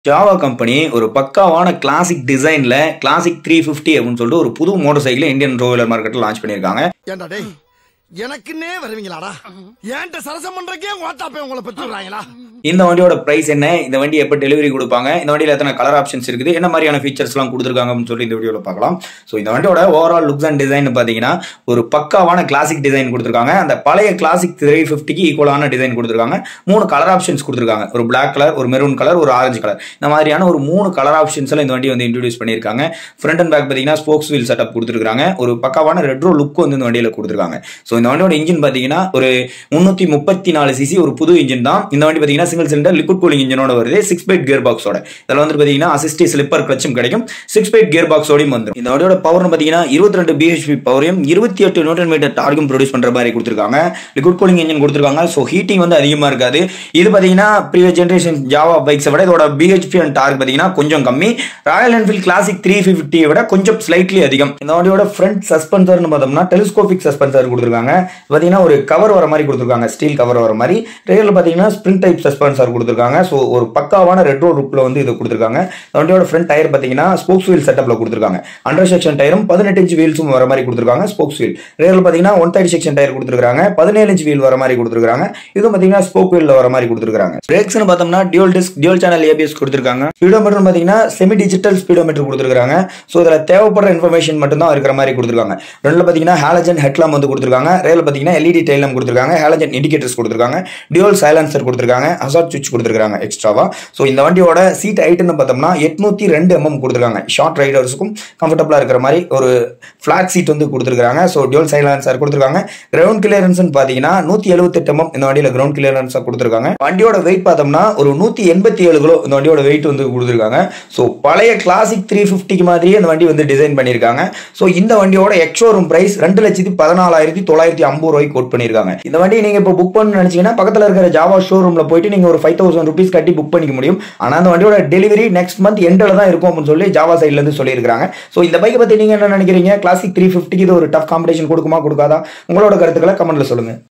Java company ஒரு பக்காவான classic டிசைன்ல கிளாசிக் த்ரீ ஃபிஃப்டி அப்படின்னு சொல்லிட்டு ஒரு புது மோட்டர் சைக்கிள் இந்தியன் ரோவிலர் மார்க்கெட்டில் லான்ச் பண்ணியிருக்காங்க ஏண்டா டேய் எனக்குன்னே வருவீங்களாடா ஏன்ட்ட சரசம் பண்றக்கே ஓட்டாப்பே உங்களை பெற்றுறாங்களா இந்த வண்டியோட பிரைஸ் என்ன இந்த வண்டி எப்போ டெலிவரி கொடுப்பாங்க இந்த வண்டியில் எத்தனை கலர் ஆப்ஷன்ஸ் இருக்குது என்ன மாதிரியான ஃபீச்சர்ஸ்லாம் கொடுத்துருக்காங்க அப்படின்னு சொல்லி இந்த வீடியோவில் பார்க்கலாம் ஸோ இந்த வண்டியோட ஓவரால் லுக்ஸ் அண்ட் டிசைன் பார்த்தீங்கன்னா ஒரு பக்காவான கிளாசிக் டிசைன் கொடுத்துருக்காங்க அந்த பழைய கிளாசிக் த்ரீ ஃபிஃப்டிக்கு ஈக்குவலான டிசைன் கொடுத்துருக்காங்க மூணு கலர் ஆப்ஷன்ஸ் கொடுத்துருக்காங்க ஒரு பிளாக் கலர் ஒரு மெரூன் கலர் ஒரு ஆரஞ்சு கலர் இந்த மாதிரியான ஒரு மூணு கலர் ஆப்ஷன்ஸ்ல இந்த வண்டி வந்து இன்ட்ரடியூஸ் பண்ணியிருக்காங்க ஃப்ரண்ட் அண்ட் பேக் பார்த்தீங்கன்னா ஸ்போக்ஸ் வீல் செட்டப் கொடுத்துருக்காங்க ஒரு பக்காவான ரெட்ரோ லுக் வந்து இந்த வண்டியில் கொடுத்துருக்காங்க ஸோ இந்த வண்டியோட இன்ஜின் பார்த்தீங்கன்னா ஒரு முந்நூற்றி முப்பத்தி நாலு சிசி ஒரு புது இன்ஜின் தான் இந்த வண்டி பார்த்தீங்கன்னா சிங்கிள் சிலிண்டர் லிக்விட் கூலிங் இன்ஜினோட வருது சிக்ஸ் பைட் கியர் பாக்ஸோட இதில் வந்து பார்த்தீங்கன்னா அசிஸ்டி ஸ்லிப்பர் கிளச்சும் கிடைக்கும் சிக்ஸ் பைட் கியர் பாக்ஸோடையும் வந்துடும் இந்த வண்டியோட பவர்னு பார்த்தீங்கன்னா இருபத்தி ரெண்டு பிஹெச்பி பவரையும் இருபத்தி எட்டு நியூட்டன் மீட்டர் டார்க்கும் ப்ரொடியூஸ் பண்ணுற மாதிரி கொடுத்துருக்காங்க லிக்விட் கூலிங் இன்ஜின் கொடுத்துருக்காங்க ஸோ ஹீட்டிங் வந்து அதிகமாக இருக்காது இது பார்த்தீங்கன்னா ப்ரீவியஸ் ஜென்ரேஷன் ஜாவா பைக்ஸை விட இதோட பிஹெச்பி அண்ட் டார்க் பார்த்தீங்கன்னா கொஞ்சம் கம்மி ராயல் என்ஃபீல்ட் கிளாசிக் த்ரீ ஃபிஃப்டியை விட கொஞ்சம் ஸ்லைட்லி அதிகம் இந்த வண்டியோட ஃப்ரண்ட் சஸ்பென்சர்னு பார்த்தோம்னா டெலிஸ்கோபிக் சஸ்பென்சர் கொடுத்துருக்காங்க பார்த்தீங்கன்னா ஒரு கவர் வர மாதிரி கொடுத்துருக்காங்க ஸ்டீல் கவர் வர மாதிரி ரேரில் பார்த்தீங்கன்னா ஸ்ப்ரிங் டைப் சஸ்பென்சர் கொடுத்துருக்காங்க ஸோ ஒரு பக்காவான ரெட்ரோ லுக்கில் வந்து இது கொடுத்துருக்காங்க இந்த வண்டியோட ஃப்ரண்ட் டயர் பார்த்தீங்கன்னா ஸ்போக்ஸ் வீல் செட்டப்பில் கொடுத்துருக்காங்க அண்டர் செக்ஷன் டயரும் பதினெட்டு இன்ச் வீல்ஸும் வர மாதிரி கொடுத்துருக்காங்க ஸ்போக்ஸ் வீல் ரேரில் பார்த்தீங்கன்னா ஒன் தேர்ட்டி செக்ஷன் டயர் கொடுத்துருக்காங்க பதினேழு இன்ச் வீல் வர மாதிரி கொடுத்துருக்காங்க இதுவும் பார்த்தீங்கன்னா ஸ்போக் வீலில் வர மாதிரி கொடுத்துருக்காங்க பிரேக்ஸ்னு பார்த்தோம்னா dual disc dual channel ABS கொடுத்துருக்காங்க ஸ்பீடோமீட்டர் பார்த்தீங்கன்னா செமி டிஜிட்டல் ஸ்பீடோமீட்டர் கொடுத்துருக்காங்க ஸோ இதில் தேவைப்படுற இன்ஃபர்மேஷன் மட்டும் தான் இருக்கிற மாதிரி கொடுத்துருக்காங்க ரெண்டில் பார்த்தீங்கன்னா ஹாலஜன் ஹெட்லாம் வந்து கொடுத்துருக்காங்க ரேல பார்த்தீங்கன்னா எல்இடி டைலம் கொடுத்துருக்காங்க ஹாலஜன் இண்டிகேட்டர்ஸ் கொடுத்துருக்காங்க டியூல் சைலன்சர் கொடுத்துருக்காங்க ஹசார்ட் சுவிட்ச் கொடுத்துருக்காங்க எக்ஸ்ட்ராவா ஸோ இந்த வண்டியோட சீட் ஹைட்னு பார்த்தோம்னா எட்நூத்தி ரெண்டு எம்எம் கொடுத்துருக்காங்க ஷார்ட் ரைடர்ஸுக்கும் கம்ஃபர்டபுளாக இருக்கிற மாதிரி ஒரு ஃபிளாட் சீட் வந்து கொடுத்துருக்காங்க ஸோ டியூல் சைலன்சர் கொடுத்துருக்காங்க கிரவுண்ட் கிளியரன்ஸ்னு பார்த்தீங்கன்னா நூற்றி எழுபத்தெட்டு எம்எம் இந்த வண்டியில் கிரவுண்ட் கிளியரன்ஸாக கொடுத்துருக்காங்க வண்டியோட வெயிட் பார்த்தோம்னா ஒரு நூற்றி எண்பத்தி ஏழு கிலோ இந்த வண்டியோட வெயிட் வந்து கொடுத்துருக்காங்க ஸோ பழைய கிளாசிக் த்ரீ ஃபிஃப்டிக்கு மாதிரியே இந்த வண்டி வந்து டிசைன் பண்ணியிருக்காங்க ஸோ இந்த வண்டியோட எக்ஷோரூம் பிரைஸ் ரெண்டு லட்சத்தி பதினாலாயிரத்தி தொள்ளாயிரத்தி ஐம்பது ரூபாய்க்கு கோட் பண்ணியிருக்காங்க இந்த வண்டியை நீங்கள் இப்போ புக் பண்ணு நினச்சிங்கன்னா பக்கத்தில் இருக்கிற ஜாவா ஷோரூமில் போயிட்டு நீங்கள் ஒரு ஃபைவ் தௌசண்ட் ருபீஸ் கட்டி புக் பண்ணிக்க முடியும் ஆனால் அந்த வண்டியோட டெலிவரி நெக்ஸ்ட் மந்த் எண்டில் தான் இருக்கும் அப்படின்னு சொல்லி ஜாவா சைட்லேருந்து சொல்லியிருக்காங்க ஸோ இந்த பைக்கை பற்றி நீங்கள் என்ன நினைக்கிறீங்க கிளாசிக் த்ரீ ஃபிஃப்டிக்கு இது ஒரு டஃப் காம்படிஷன் கொடுக்குமா கொடுக்காதா உங்களோட கருத்துக்களை கமெண்ட்டில் சொல்லுங்கள்